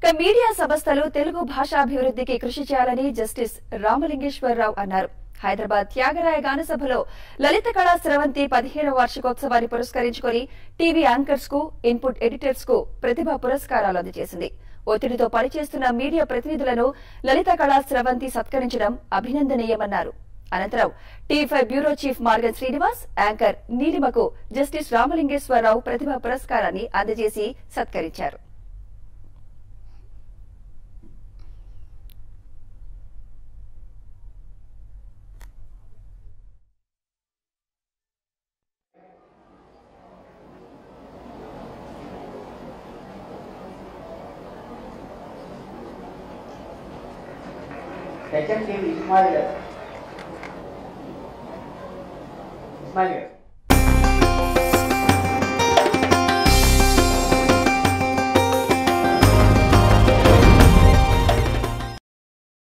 ఇక మీడియా సంస్థలు తెలుగు భాషాభివృద్ధికి కృషి చేయాలని జస్టిస్ రామలింగేశ్వరరావు అన్నారు హైదరాబాద్ త్యాగరాయ గాన సభలో లలిత కళా స్రవంతి పదిహేడవ వార్షికోత్సవాన్ని పురస్కరించుకొని టీవీ యాంకర్స్ కు ఇన్పుట్ ఎడిటర్స్ కు ప్రతిభా పురస్కారాలు అందజేసింది ఒత్తిడితో పనిచేస్తున్న మీడియా ప్రతినిధులను లలిత కళా స్రవంతి సత్కరించడం అభినందనీయమన్నారు అనంతరం TV five bureau chief Margan Srinivas anchor నీలిమకు జస్టిస్ రామలింగేశ్వరరావు ప్రతిభా పురస్కారాన్ని అందజేసి సత్కరించారు హెచ్ఎం టీవీ ఇస్మాయిల్ గారు ఇస్మాయిల్ గారు